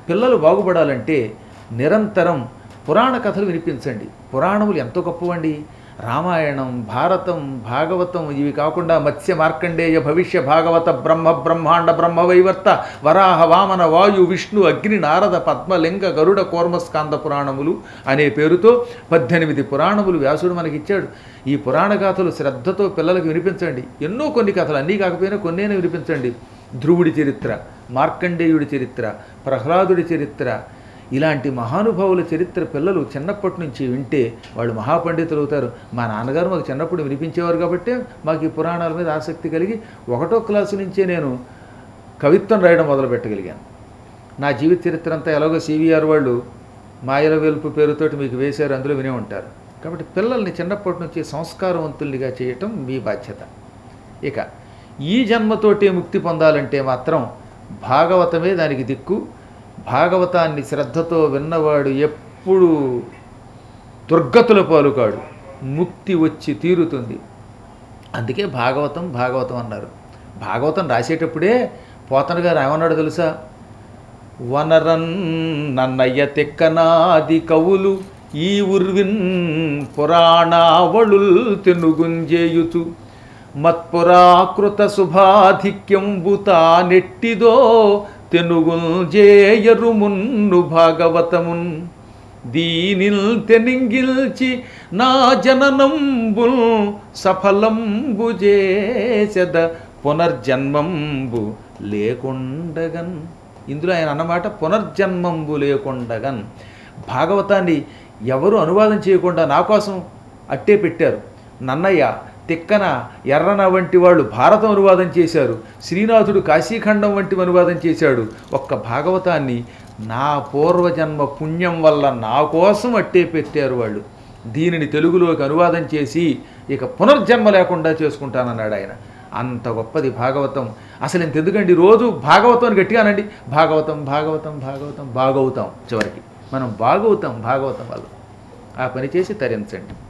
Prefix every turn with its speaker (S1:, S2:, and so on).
S1: పిల్లలు బాగుపడాలంటే నిరంతరం పురాణ కథలు వినిపించండి పురాణములు ఎంతో గొప్పవండి రామాయణం భారతం భాగవతం ఇవి కాకుండా మత్స్య మార్కండేయ భవిష్య భాగవత బ్రహ్మ బ్రహ్మాండ బ్రహ్మవైవర్త వరాహ వామన వాయు విష్ణు అగ్ని నారద పద్మలింగ గరుడ కోర్మస్కాంద పురాణములు అనే పేరుతో పద్దెనిమిది పురాణములు వ్యాసుడు మనకిచ్చాడు ఈ పురాణ గాథలు శ్రద్ధతో పిల్లలకు వినిపించండి ఎన్నో కొన్ని కథలు అన్నీ కాకపోయినా కొన్నేనే వినిపించండి ధ్రువుడి చరిత్ర మార్కండేయుడి చరిత్ర ప్రహ్లాదుడి చరిత్ర ఇలాంటి మహానుభావుల చరిత్ర పిల్లలు చిన్నప్పటి నుంచి వింటే వాళ్ళు మహాపండితులు అవుతారు మా నాన్నగారు మాకు చిన్నప్పుడు వినిపించేవారు కాబట్టి మాకు ఈ పురాణాల మీద ఆసక్తి కలిగి ఒకటో క్లాసు నుంచే నేను కవిత్వం రాయడం మొదలు పెట్టగలిగాను నా జీవిత చరిత్ర అంతా ఎలాగో సివిఆర్ వాళ్ళు మాయల వెలుపు పేరుతోటి మీకు వేశారు అందులో వినే ఉంటారు కాబట్టి పిల్లల్ని చిన్నప్పటి నుంచి సంస్కారవంతుల్నిగా చేయటం మీ బాధ్యత ఇక ఈ జన్మతోటే ముక్తి పొందాలంటే మాత్రం భాగవతమే దానికి దిక్కు భాగవతాన్ని శ్రద్ధతో విన్నవాడు ఎప్పుడు దుర్గతుల పాలుకాడు ముక్తి వచ్చి తీరుతుంది అందుకే భాగవతం భాగవతం అన్నారు భాగవతం రాసేటప్పుడే పోతన గారు ఏమన్నాడు తెలుసా వనరన్ నన్నయ్య తెక్కనాది కవులు ఈ ఉర్విన్ పురాణావళుల్ తెనుగుంజేయుచు మత్పురాకృత శుభాధిక్యంబుతా నెట్టిదో తెనుగుంజేయరు మున్ను భాగవతమున్ దీనిల్ తెనింగిల్చి నా జననంబుల్ సఫలంబు చేసెద పునర్జన్మంబు లేకుండగన్ ఇందులో ఆయన అన్నమాట పునర్జన్మంబు లేకుండగన్ భాగవతాన్ని ఎవరు అనువాదం చేయకుండా నా కోసం అట్టే పెట్టారు నన్నయ్య తిక్కన ఎర్రన వంటి వాళ్ళు భారతం అనువాదం చేశారు శ్రీనాథుడు కాశీఖండం వంటి అనువాదం చేశాడు ఒక్క భాగవతాన్ని నా పూర్వజన్మ పుణ్యం వల్ల నా కోసం అట్టే పెట్టారు వాళ్ళు దీనిని తెలుగులోకి అనువాదం చేసి ఇక పునర్జన్మ లేకుండా చేసుకుంటానన్నాడు ఆయన అంత గొప్పది భాగవతం అసలు ఇంత ఎందుకండి రోజు భాగవతం గట్టిగా అనండి భాగవతం భాగవతం భాగవతం బాగవుతాం చివరికి మనం బాగవుతాం భాగవతం వల్ల ఆ పని చేసి తరించండి